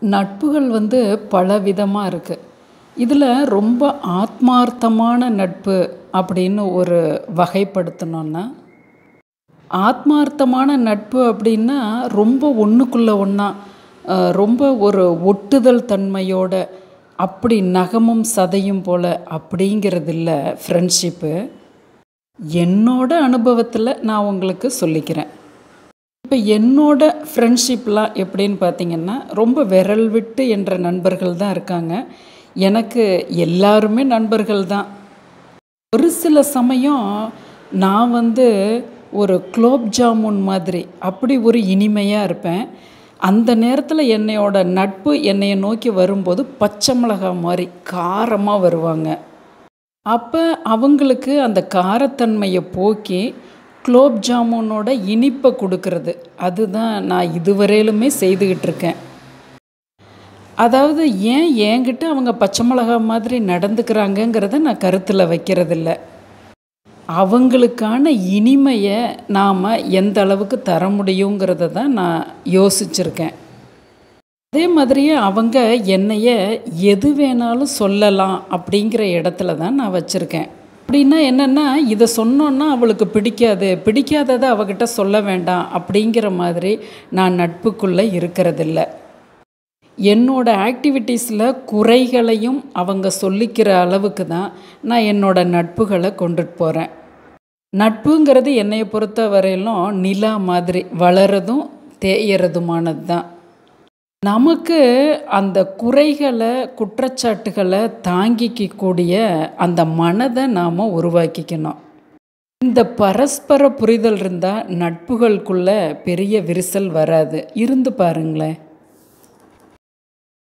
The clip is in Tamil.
நட்புகள் வந்து பல விதமாக இருக்குது இதில் ரொம்ப ஆத்மார்த்தமான நட்பு அப்படின்னு ஒரு வகைப்படுத்தினோன்னா ஆத்மார்த்தமான நட்பு அப்படின்னா ரொம்ப ஒன்றுக்குள்ள ஒன்றா ரொம்ப ஒரு ஒட்டுதல் தன்மையோட அப்படி நகமும் சதையும் போல் அப்படிங்கிறது இல்லை ஃப்ரெண்ட்ஷிப்பு என்னோட அனுபவத்தில் நான் உங்களுக்கு சொல்லிக்கிறேன் இப்போ என்னோட ஃப்ரெண்ட்ஷிப்லாம் எப்படின்னு பார்த்தீங்கன்னா ரொம்ப விரல் விட்டு என்ற நண்பர்கள் தான் இருக்காங்க எனக்கு எல்லாருமே நண்பர்கள் தான் ஒரு சில சமயம் நான் வந்து ஒரு குலோப் ஜாமுன் மாதிரி அப்படி ஒரு இனிமையாக இருப்பேன் அந்த நேரத்தில் என்னையோட நட்பு என்னைய நோக்கி வரும்போது பச்சை மிளகாய் மாதிரி காரமாக வருவாங்க அப்போ அவங்களுக்கு அந்த காரத்தன்மையை போக்கி குலோப் ஜாமுனோட இனிப்பை கொடுக்கறது அதுதான் நான் இதுவரையிலுமே செய்துக்கிட்டு இருக்கேன் அதாவது ஏன் என்கிட்ட அவங்க பச்சை மிளகா மாதிரி நடந்துக்கிறாங்கங்கிறத நான் கருத்தில் வைக்கிறதில்ல அவங்களுக்கான இனிமையை நாம் எந்த அளவுக்கு தர முடியுங்கிறத தான் நான் யோசிச்சிருக்கேன் அதே மாதிரியே அவங்க என்னைய எது வேணாலும் சொல்லலாம் அப்படிங்கிற இடத்துல தான் நான் வச்சுருக்கேன் அப்படின்னா என்னென்னா இதை சொன்னோன்னா அவளுக்கு பிடிக்காது பிடிக்காததை அவகிட்ட சொல்ல வேண்டாம் அப்படிங்கிற மாதிரி நான் நட்புக்குள்ளே இருக்கிறதில்ல என்னோட ஆக்டிவிட்டீஸில் குறைகளையும் அவங்க சொல்லிக்கிற அளவுக்கு தான் நான் என்னோட நட்புகளை கொண்டுட்டு போகிறேன் நட்புங்கிறது என்னையை பொறுத்த வரையிலும் நிலா மாதிரி வளரதும் தேயறதுமானது தான் நமக்கு அந்த குறைகளை குற்றச்சாட்டுகளை தாங்கிக்கக்கூடிய அந்த மனதை நாம் உருவாக்கிக்கணும் இந்த பரஸ்பர புரிதல் இருந்தால் நட்புகளுக்குள்ள பெரிய விரிசல் வராது இருந்து பாருங்களேன்